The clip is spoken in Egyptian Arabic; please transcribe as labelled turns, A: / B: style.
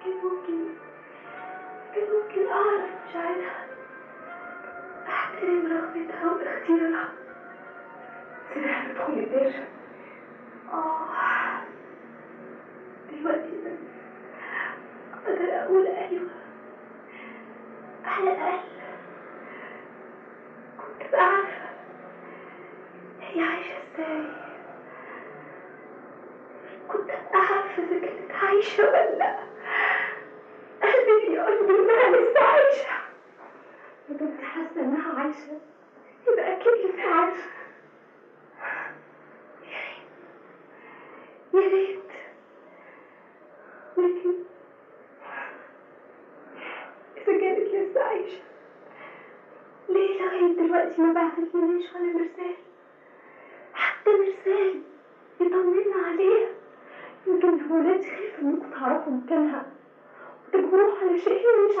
A: كان ممكن كان ممكن أعرف مشاعرها أحترم رغبتها واختيارها سيبها تدخل البيت آه دلوقتي بس أقدر أقول أيوة على الأقل كنت بقى عارفة هي عايشة ازاي كنت أبقى عارفة إذا كانت عايشة ولا لأ قلبي بيقول لي إنها لسه عايشة
B: ما دمت حاسة إنها عايشة
A: يبقى أكيد لسه عايشة يا ريت يا ريت لكن إذا كانت لسه عايشة ليه لغاية دلوقتي ما بعتلنيش ولا مرسال حتى مرسال يطمنا عليها
B: يمكن الولاد خافوا إنكم تعرفوا مكانها وتجبروها على شيء هي مش